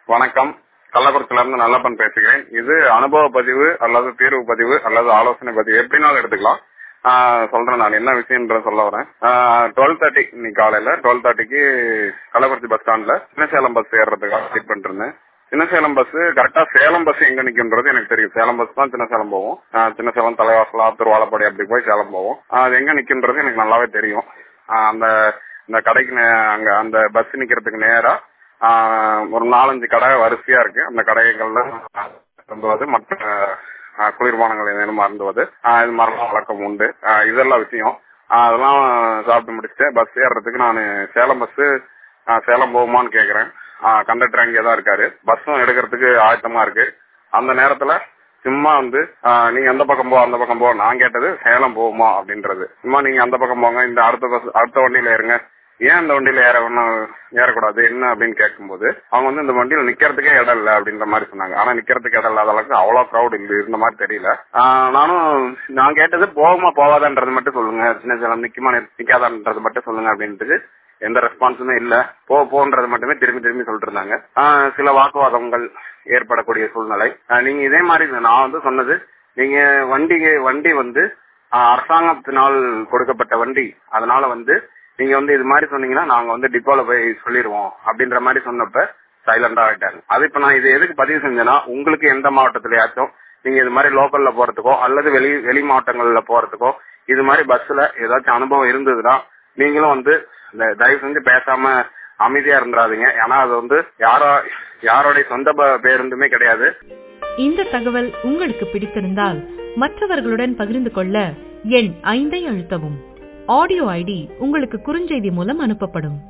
வணக்கம் கள்ளக்குறிச்சில இருந்து நல்லப்பன் பேசுகிறேன் இது அனுபவ பதிவு அல்லது தீர்வு பதிவு அல்லது ஆலோசனை பதிவு எப்படினாலும் எடுத்துக்கலாம் ஆஹ் சொல்றேன் நான் என்ன விஷயம்ன்ற சொல்ல வரேன் டுவெல் தேர்ட்டி இன்னைக்கு காலையில டுவெல் தேர்ட்டிக்கு கள்ளக்குறிச்சி பஸ் ஸ்டாண்ட்ல சின்னசேலம் பஸ் ஏறுறதுக்காக வெயிட் பண்ணிட்டு இருந்தேன் சின்னசேலம் பஸ் கரெக்டா சேலம் பஸ் எங்க நிக்கும்ன்றது எனக்கு தெரியும் சேலம் பஸ் தான் சின்னசேலம் போவோம் ஆஹ் சின்னசேலம் தலைவாசலா திருவாலப்பாடி அப்படி போய் சேலம் போவோம் ஆஹ் அது எங்க நிக்கும்ன்றது எனக்கு நல்லாவே தெரியும் ஆஹ் அந்த இந்த கடைக்கு நே- அங்க அந்த பஸ் நிக்கிறதுக்கு நேரா ஆஹ் ஒரு நாலஞ்சு கடை வரிசையா இருக்கு அந்த கடைகள்ல அருந்துவது மற்ற ஆஹ் குளிர்பானங்கள் ஏதேனும் அருந்துவது ஆஹ் இது மாதிரிலாம் வழக்கம் உண்டு ஆஹ் இதெல்லாம் விஷயம் ஆஹ் அதெல்லாம் சாப்பிட்டு முடிச்சுட்டு பஸ் ஏறுறதுக்கு நான் சேலம் பஸ் சேலம் போகுமான்னு கேக்குறேன் கண்டக்டர் அங்கே தான் இருக்காரு பஸ்ஸும் எடுக்கிறதுக்கு ஆயத்தமா இருக்கு அந்த நேரத்துல சும்மா வந்து ஆஹ் நீங்க அந்த பக்கம் போ அந்த பக்கம் போ நான் கேட்டது சேலம் போகுமா அப்படின்றது சும்மா நீங்க அந்த பக்கம் போங்க இந்த அடுத்த பஸ் அடுத்த வண்டியில ஏறுங்க ஏன் இந்த வண்டியில ஏற ஏறக்கூடாது என்ன அப்படின்னு கேட்கும்போது அவங்க வந்து இந்த வண்டியில நிக்கிறதுக்கே இடம் இல்ல அப்படின்ற மாதிரி சொன்னாங்க ஆனா நிக்கிறதுக்கு இடம் இல்லாத அளவுக்கு அவ்வளவு க்ரௌட் இல்ல இருந்த மாதிரி தெரியல ஆஹ் நானும் நான் கேட்டது போகுமா போவாதான்றது மட்டும் சொல்லுங்க சின்ன சேலம் நிக்குமா நிக்காதான்றது மட்டும் சொல்லுங்க அப்படின்ட்டு எந்த ரெஸ்பான்ஸுமே இல்ல போ போன்றது மட்டுமே திரும்பி திரும்பி சொல்லிட்டு இருந்தாங்க ஆஹ் சில வாக்குவாதங்கள் ஏற்படக்கூடிய சூழ்நிலை ஆஹ் நீங்க இதே மாதிரி நான் வந்து சொன்னது நீங்க வண்டி வண்டி வந்து ஆஹ் அரசாங்கத்தினால் கொடுக்கப்பட்ட வண்டி அதனால வந்து நீங்க வந்து இது மாதிரி சொன்னீங்கன்னா நாங்க வந்து டிப்போல போய் சொல்லிடுவோம் அப்படின்ற மாதிரி சொன்னப்ப சைலண்டா ஆயிட்டாங்க அது இப்ப நான் இது எதுக்கு பதிவு செஞ்சேன்னா உங்களுக்கு எந்த மாவட்டத்திலயாச்சும் நீங்க இது மாதிரி லோக்கல்ல போறதுக்கோ அல்லது வெளி வெளி மாவட்டங்கள்ல போறதுக்கோ இது மாதிரி பஸ்ல ஏதாச்சும் அனுபவம் இருந்ததுன்னா நீங்களும் வந்து இந்த தயவு செஞ்சு பேசாம அமைதியா இருந்துடாதீங்க ஏன்னா அது வந்து யாரோ யாரோடைய சொந்த ப- பேருந்துமே கிடையாது இந்த தகவல் உங்களுக்கு பிடித்திருந்தால் மற்றவர்களுடன் பகிர்ந்து கொள்ள எண் ஐந்தை அழுத்தவும் ஆடியோ ஐடி உங்களுக்கு குறுஞ்செய்தி மூலம் அனுப்பப்படும்